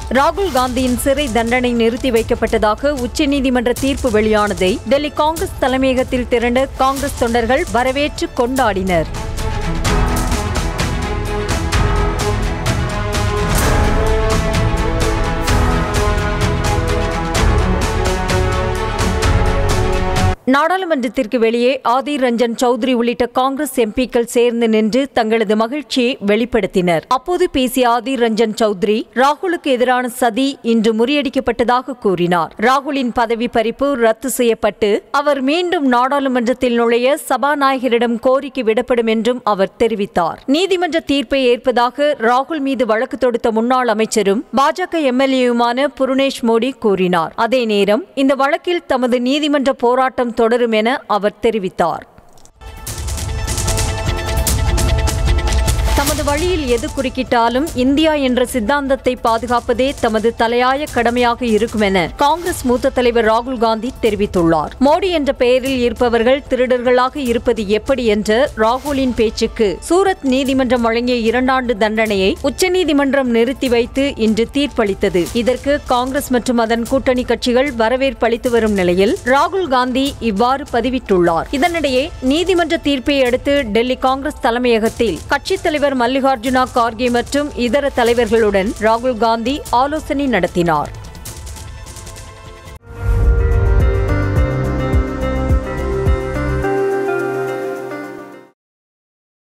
ராகுல் காந்தியின் சிறை தண்டனை நிறுத்தி வைக்கப்பட்டதாக உச்சநீதிமன்ற தீர்ப்பு வெளியானதை டெல்லி காங்கிரஸ் தலைமையகத்தில் திரண்ட காங்கிரஸ் தொண்டர்கள் வரவேற்று கொண்டாடினர் நாடாளுமன்றத்திற்கு வெளியே ஆதிர் ரஞ்சன் சௌத்ரி உள்ளிட்ட காங்கிரஸ் எம்பிக்கள் சேர்ந்து நின்று தங்களது மகிழ்ச்சியை வெளிப்படுத்தினர் அப்போது பேசிய ஆதிர் ரஞ்சன் சௌத்ரி ராகுலுக்கு எதிரான சதி இன்று முறியடிக்கப்பட்டதாக கூறினார் ராகுலின் பதவி பறிப்பு ரத்து செய்யப்பட்டு அவர் மீண்டும் நாடாளுமன்றத்தில் நுழைய சபாநாயகரிடம் கோரிக்கை விடப்படும் என்றும் அவர் தெரிவித்தார் நீதிமன்ற தீர்ப்பை ஏற்பதாக ராகுல் மீது வழக்கு தொடுத்த முன்னாள் அமைச்சரும் பாஜக எம்எல்ஏயுமான புருணேஷ் மோடி கூறினார் அதே நேரம் இந்த வழக்கில் தமது நீதிமன்ற போராட்டம் தொடரும் என அவர் தெரிவித்தார் தமது வழியில் எது குறுக்கிட்டாலும் இந்தியா என்ற சித்தாந்தத்தை பாதுகாப்பதே தமது தலையாய கடமையாக இருக்கும் என காங்கிரஸ் மூத்த தலைவர் ராகுல் காந்தி தெரிவித்துள்ளார் மோடி என்ற பெயரில் இருப்பவர்கள் திருடர்களாக இருப்பது எப்படி என்ற ராகுலின் பேச்சுக்கு சூரத் நீதிமன்றம் வழங்கிய இரண்டாண்டு தண்டனையை உச்சநீதிமன்றம் நிறுத்தி வைத்து இன்று தீர்ப்பளித்தது இதற்கு காங்கிரஸ் மற்றும் அதன் கூட்டணி கட்சிகள் வரவேற்பு அளித்து வரும் நிலையில் ராகுல் காந்தி இவ்வாறு பதிவிட்டுள்ளார் இதனிடையே நீதிமன்ற தீர்ப்பை அடுத்து டெல்லி காங்கிரஸ் தலைமையகத்தில் கட்சித் தலைவர் மல்லிகார்ஜுனா கார்கே மற்றும் இதர தலைவர்களுடன் ராகுல் காந்தி ஆலோசனை நடத்தினார்